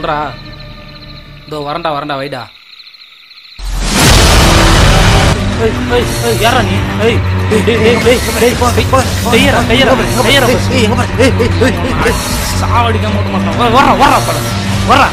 சொல்றா இதோ வரண்டா வரண்டா வைடா ஏய், ஏய், ஏய், யாரா நீ ஏய் டேய், டேய், டேய், டேய், டேய், டேய், கையறா, கையறா, கையறா, சாவடிக்க மட்டும் மாட்டான் வர வர வர படம் வர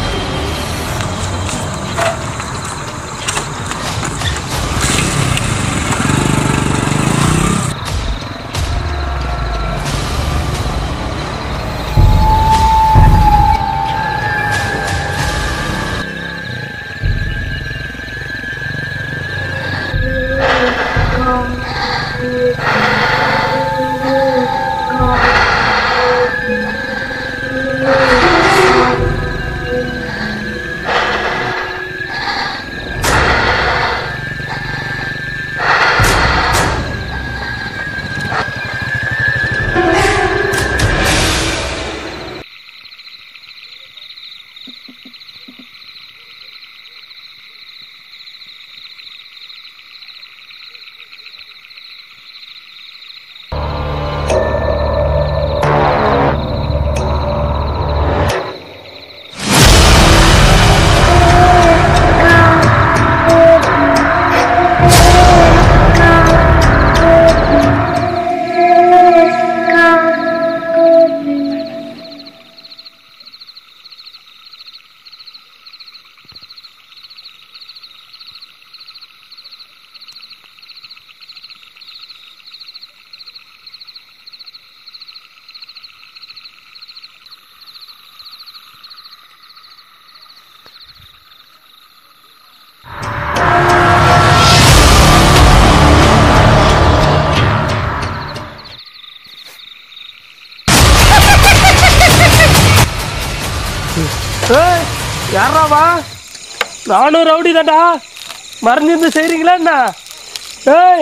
ஏய் யாரா வா நானும் ரவுடி தான்டா மறைஞ்சிருந்து செய்றீங்களா என்ன ஏய்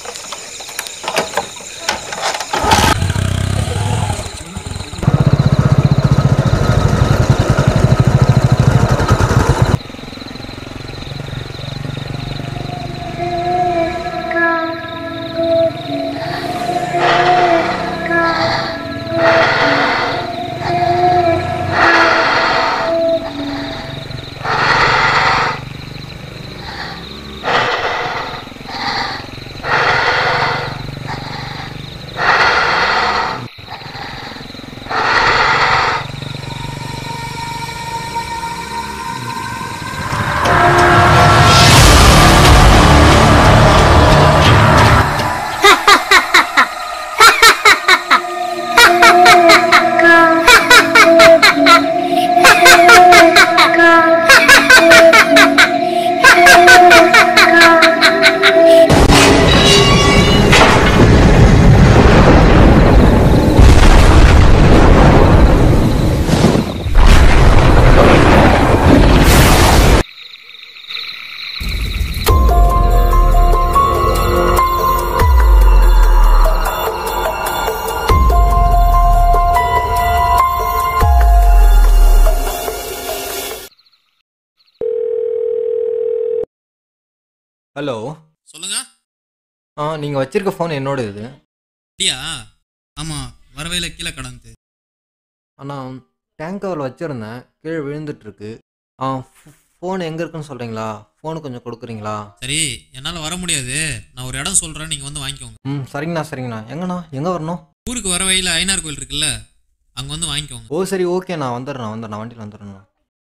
ஹலோ சொல்லுங்க ஆ நீங்கள் வச்சிருக்க ஃபோன் என்னோட இது அப்படியா ஆமா வரவையில கீழே கடந்து ஆனால் டேங்க் கவரில் வச்சுருந்தேன் கீழே விழுந்துட்டுருக்கு ஆ ஃபோன் எங்கே இருக்குன்னு சொல்கிறீங்களா ஃபோனு கொஞ்சம் கொடுக்குறீங்களா சரி என்னால வர முடியாது நான் ஒரு இடம் சொல்றேன் நீங்க வந்து வாங்கிக்கோங்க ம் சரிங்கண்ணா சரிங்கண்ணா எங்கண்ணா எங்கே வரணும் ஊருக்கு வர வழியில ஐநார் கோயில் இருக்குல்ல அங்க வந்து வாங்கிக்கோங்க ஓ சரி ஓகே நான் வந்துடுறேன் வந்துடுறேன் வண்டியில் வந்துடுறேண்ணா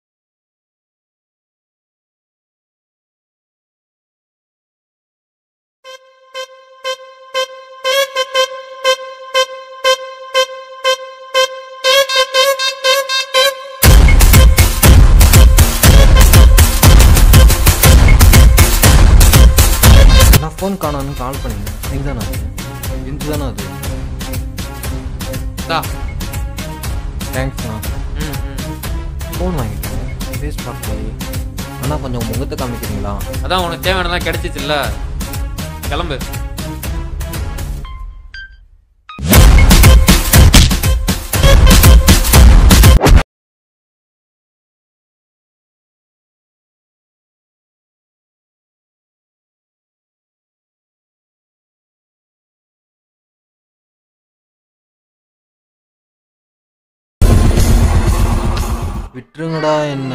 நான் ஃபோன் காணோன்னு கால் பண்ணிங்க எங்கே தானே அது இன்ச்சு தானே அது தா தேங்க்ஸ்ண்ணா ம் ம் ஃபோன் வாங்கிட்டேன் ஃபேஸ் பார்த்து அண்ணா கொஞ்சம் முகத்தை காமிக்கிறீங்களா அதான் உனக்கு தேவையானதான் கிடைச்சிச்சுல்ல கிளம்பு விட்டுருங்கடா என்ன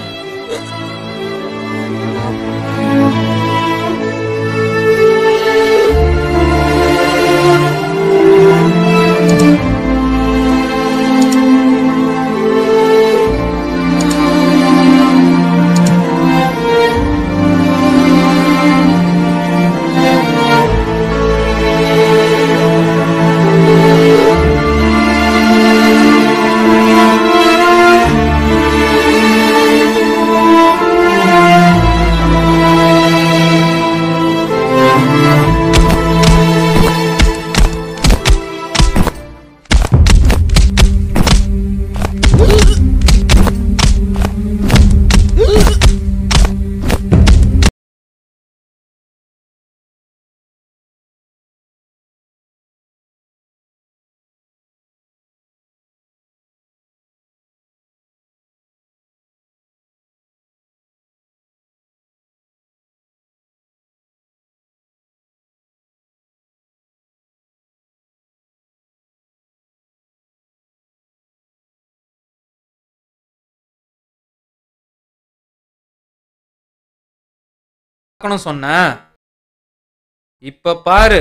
பார்க்கணும் சொன்னேன் இப்ப பாரு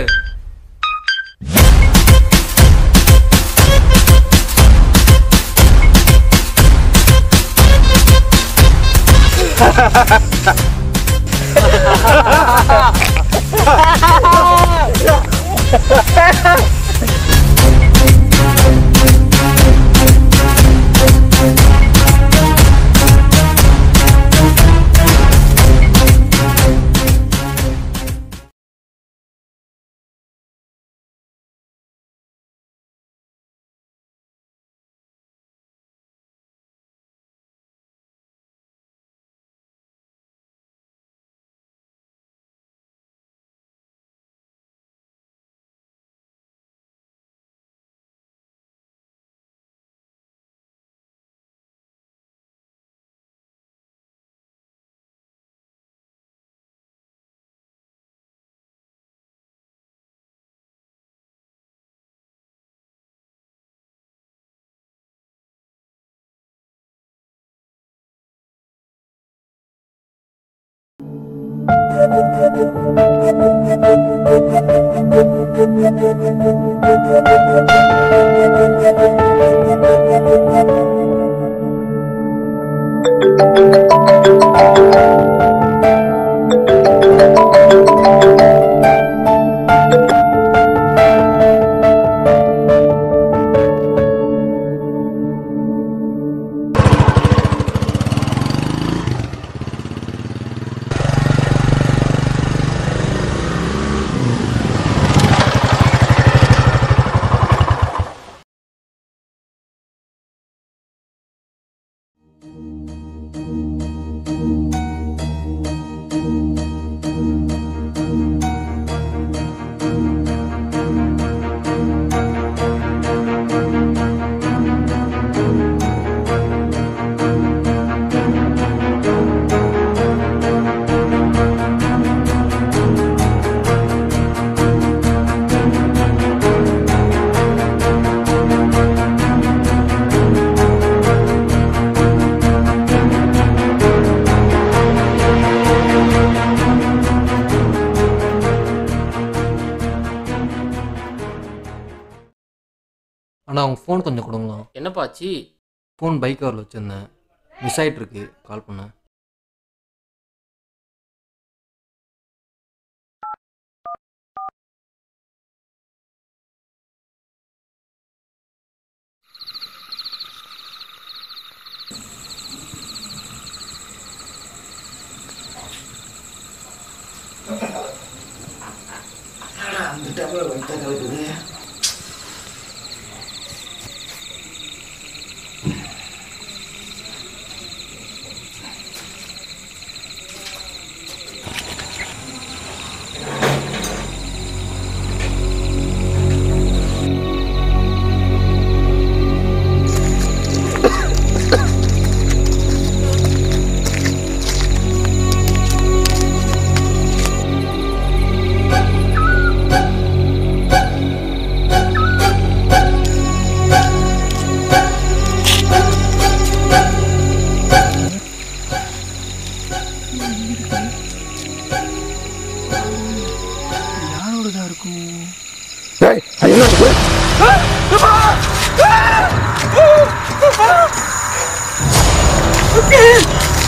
அண்ணா உங்கள் ஃபோன் கொஞ்சம் கொடுங்களா என்னப்பாச்சு ஃபோன் பைக் கவரில் வச்சுருந்தேன் மிஸ் ஆகிட்டு இருக்கு கால் பண்ணேன்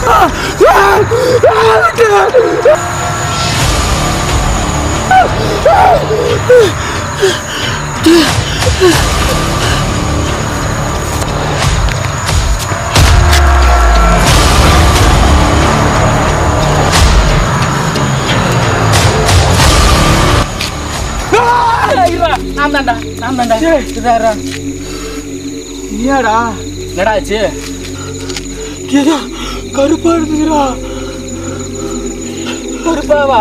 நான் தான்டா நான் தான்டா இதாரா நீயாடா என்னடா ஆச்சு ஏதோ கருப்பா இருந்துக்கிறா கருப்பாவா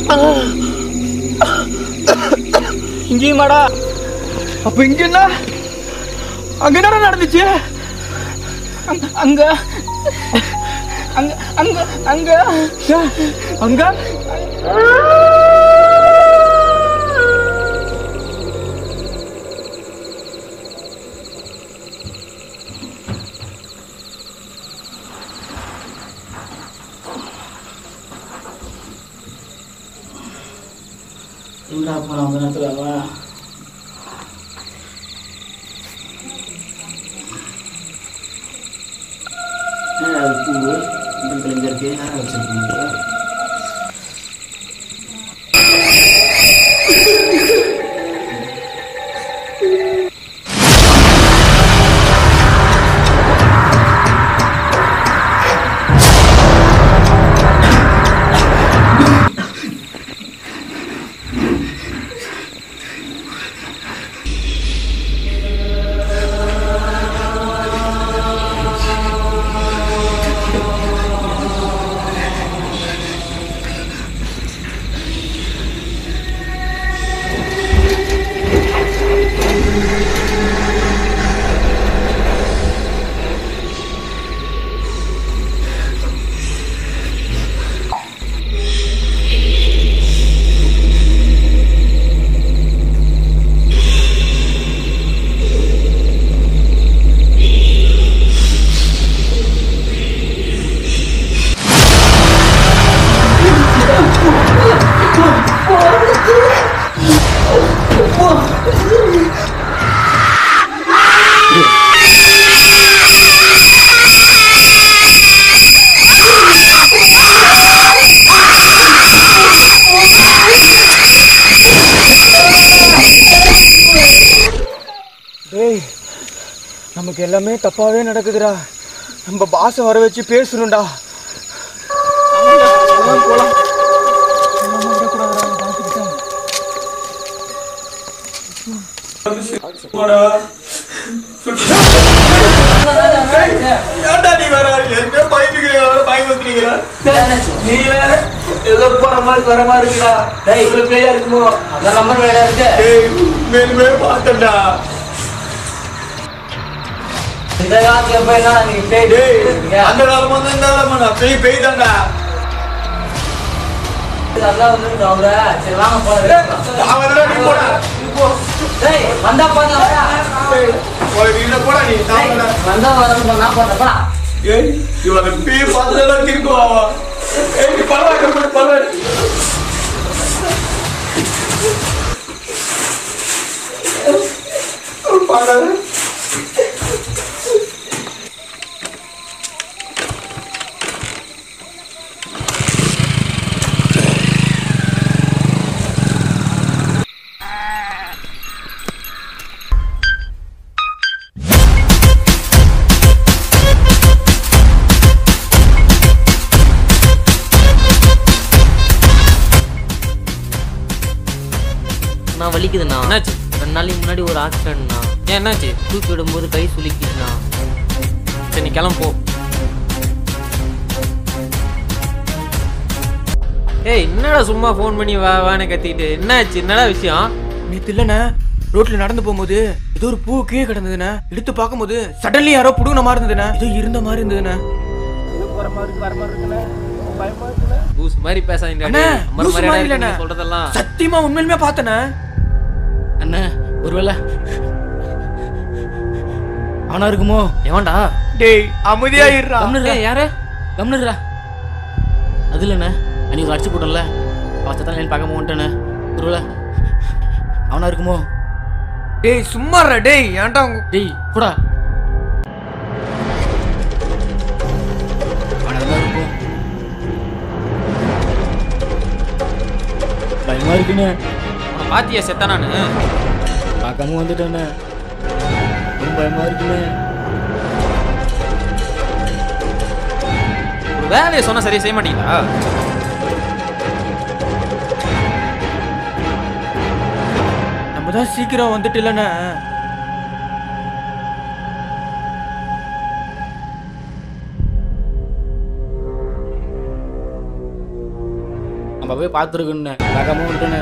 இங்கேயுமாடா அப்ப இங்க என்ன அங்க என்னடா நடந்துச்சு அங்க அங்க அங்க அங்க அங்க அங்க எங்கடா போன அந்த நேரத்துல வா என்னடா அது பூவு இந்த கிழங்கு இருக்கு யாரை வச்சிருக்கீங்க டேய் நமக்கு எல்லாமே தப்பாவே நடக்குதுடா நம்ம பாச வர வச்சு பேசணும்டா ஏன்டா நீ வர என்ன பயந்துக்கிறீங்க வர பயந்துக்கிறீங்க நீ வேற ஏதோ போற மாதிரி வர மாதிரி இருக்குடா டேய் இவ்வளவு பேயா இருக்குமோ அதான் நம்பர் வேடா இருக்கு டேய் மேலுமே பார்த்தேன்டா இந்த காலத்துல போய் என்ன நீங்க பேய் டேய் பேசுறீங்க? அந்த காலம் வந்து இந்த காலம் நான் பேய் பேய் தான்டா நல்லா வந்துட்டு அவங்க சரி வாங்க போலாம் அவன் நீ போடா நீ போ டேய் வந்தா போதா டேய், போய் வீட போடா நீ தாங்கடா வந்தா வரணும் நான் போறேன் போடா ஏய் இவனை பேய் பார்த்ததெல்லாம் திருக்குவா அவன் ஏய் நீ பரவாயில்ல பரவாயில்ல பாடாத நான் வலிக்குதுண்ணா என்னாச்சு ரெண்டு நாளைக்கு முன்னாடி ஒரு ஆக்சிடென்ட்ண்ணா ஏன் என்னாச்சு தூக்கி விடும்போது கை சுலுக்கிட்டுண்ணா சரி நீ கிளம்பு போ ஏய் என்னடா சும்மா ஃபோன் பண்ணி வா வான்னு கத்திட்டு என்னாச்சு என்னடா விஷயம் நேத்து இல்லண்ணே ரோட்ல நடந்து போகும்போது ஏதோ ஒரு பூ கீழே கிடந்ததுண்ணே எடுத்து பார்க்கும்போது சடன்லி யாரோ புடுங்கின மாதிரி இருந்ததுண்ணே ஏதோ இருந்த மாதிரி இருந்ததுண்ணே வர மாதிரி இருக்கு வர மாதிரி இருக்குண்ணே பயமா இருக்குண்ணே லூஸ் மாதிரி பேசாதீங்க அண்ணே, டேய். அமர லூசு மாதிரிடா மாதிரி இருக்கு இல்லண்ணே. நீ சொல்றதெல்லாம் சத்தியமா உண்மையிலுமே பார்த்தனே அண்ணே ஒருவேளை அவனா இருக்குமோ எவன்டா டேய் அமைதியா இருடா கம்னுறா யாரு கம்னுறா அது இல்லைண்ணே அன்னைக்கு அடிச்சு போட்டோம்ல அவசத்தான் லைன் பார்க்க மாட்டேண்ணே ஒருவேளை அவனா இருக்குமோ டேய் சும்மா இருடா, டேய் ஏன்டா உங்க டேய் போடா அவனா தான் இருக்கும் பயமா இருக்குண்ணே உன்னை பாத்தியா செத்தானானு பார்க்காம வந்துட்டேண்ணே ரொம்ப பயமா இருக்குண்ணே ஒரு வேலையை சொன்னா சரியா செய்ய மாட்டீங்களா நம்ம தான் சீக்கிரம் வந்துட்டு இல்லைண்ணே நம்ம போய் பார்த்துருக்கோண்ணே பார்க்காம வந்துட்டேண்ணே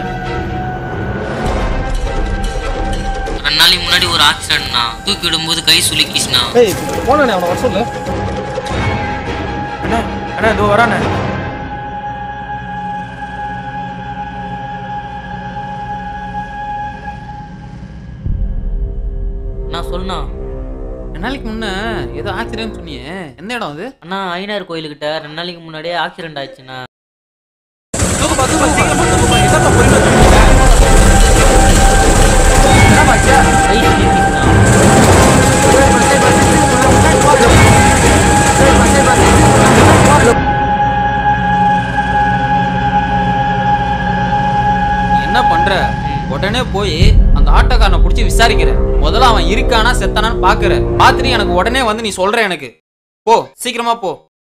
ரெண்டு நாளைக்கு முன்னாடி ஒரு ஆக்சிடென்ட்ண்ணா தூக்கி விடும்போது கை சுலுக்கிச்சுண்ணா அண்ணா அண்ணா இதோ வரானே நான் சொன்னா ரெண்டு நாளைக்கு முன்ன ஏதோ ஆக்சிடென்ட் சொன்னியே எந்த இடம் அது அண்ணா ஐநாறு கோயிலுக்கிட்ட ரெண்டு நாளைக்கு முன்னாடியே ஆக்சிடென்ட் ஆயிடுச்சுண்ணா கை சுலுக்கிச்சுண்ணா நீ என்ன பண்ற உடனே போய் அந்த ஆட்டோக்காரனை பிடிச்சி விசாரிக்கிற முதல்ல அவன் இருக்கானா செத்தானான்னு பாக்குற பாத்துட்டு எனக்கு உடனே வந்து நீ சொல்ற எனக்கு போ சீக்கிரமா போ